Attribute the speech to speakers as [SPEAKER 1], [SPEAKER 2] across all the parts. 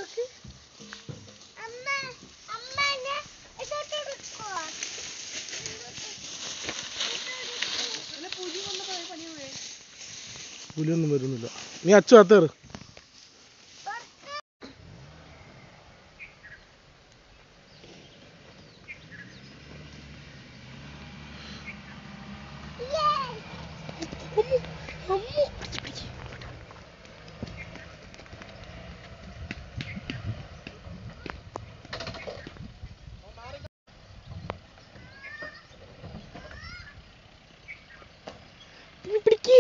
[SPEAKER 1] അമ്മ അമ്മനെ ഇതോട്ട് എടുക്കോ
[SPEAKER 2] പുലിയൊന്നും വരുന്നില്ല നീ അച്ചു അത്തേറ് പിടിക്ക്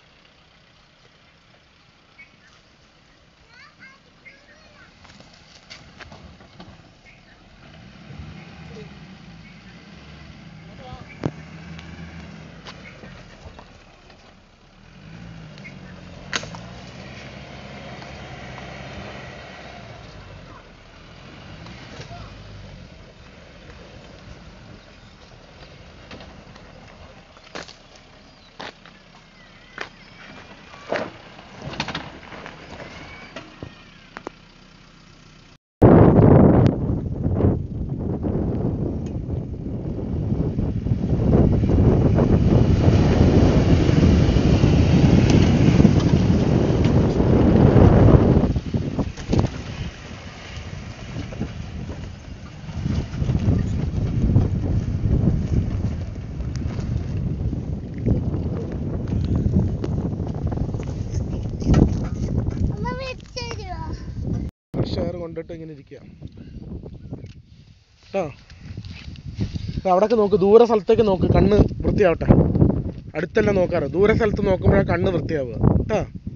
[SPEAKER 1] അമ്മ വെച്ചോ
[SPEAKER 2] ഫ്രഷ് എയർ കൊണ്ടിട്ട് ഇങ്ങനെ ഇരിക്കുക കേട്ടോ അവിടേക്ക് നോക്ക് ദൂരെ സ്ഥലത്തേക്ക് നോക്ക് കണ്ണ് വൃത്തിയാവട്ടെ അടുത്തല്ല നോക്കാറ് ദൂരെ സ്ഥലത്ത് നോക്കുമ്പോഴാണ് കണ്ണ് വൃത്തിയാവുക കേട്ടോ